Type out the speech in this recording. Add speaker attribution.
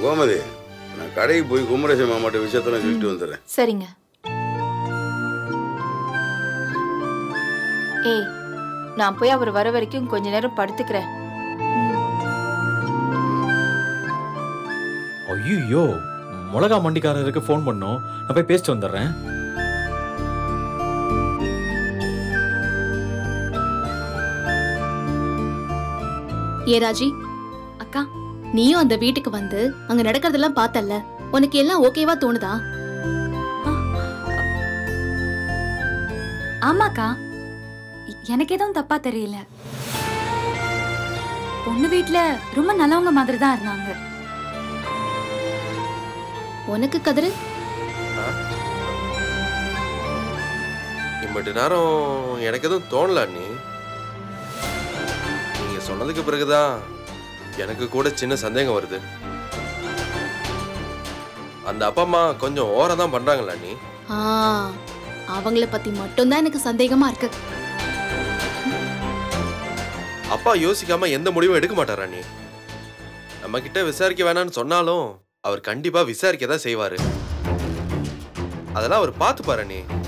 Speaker 1: கோமதி நான் கடைக்கு போய் குமரேசன் மாமாட்ட விஷயத்தெல்லாம் சொல்லிட்டு வந்துடுறேன்
Speaker 2: சரிங்க ஏய் நான் போய் அவர் வர வரைக்கும் கொஞ்ச நேரம் படுத்துக்கிறேன்
Speaker 3: ஐயோ மிளகா மண்டிக்காரருக்கு ஃபோன் பண்ணோம் நான் போய் பேசிட்டு வந்துடுறேன்
Speaker 4: ஏ ராஜி அக்கா நீயும் அந்த வீட்டுக்கு வந்து அங்க நடக்கிறதெல்லாம் பார்த்தல்ல உனக்கு எல்லாம் ஓகேவா தோணுதா
Speaker 5: ஆமாக்கா எ- எனக்கு எதுவும் தப்பா தெரியல பொண்ணு வீட்ல ரொம்ப நல்லவங்க மாதிரி தான் இருந்தாங்க
Speaker 4: உனக்கு கதிரு
Speaker 6: இம்பட்டு நேரம் எனக்கு எதுவும் தோணல நீ நீங்க சொன்னதுக்கு பிறகுதான் எனக்கு கூட சின்ன சந்தேகம் வருது அந்த அப்பா அம்மா கொஞ்சம் ஓரம் தான் பண்றாங்களா நீ
Speaker 4: ஆ அவங்கள பத்தி மட்டும்தான் எனக்கு சந்தேகமா இருக்கு
Speaker 6: அப்பா யோசிக்காம எந்த முடிவும் எடுக்க மாட்டாரா நீ நம்ம கிட்ட விசாரிக்க வேணாம்னு சொன்னாலும் அவர் கண்டிப்பா விசாரிக்க தான் செய்வாரு அதெல்லாம் அவர் பார்த்து பாரு நீ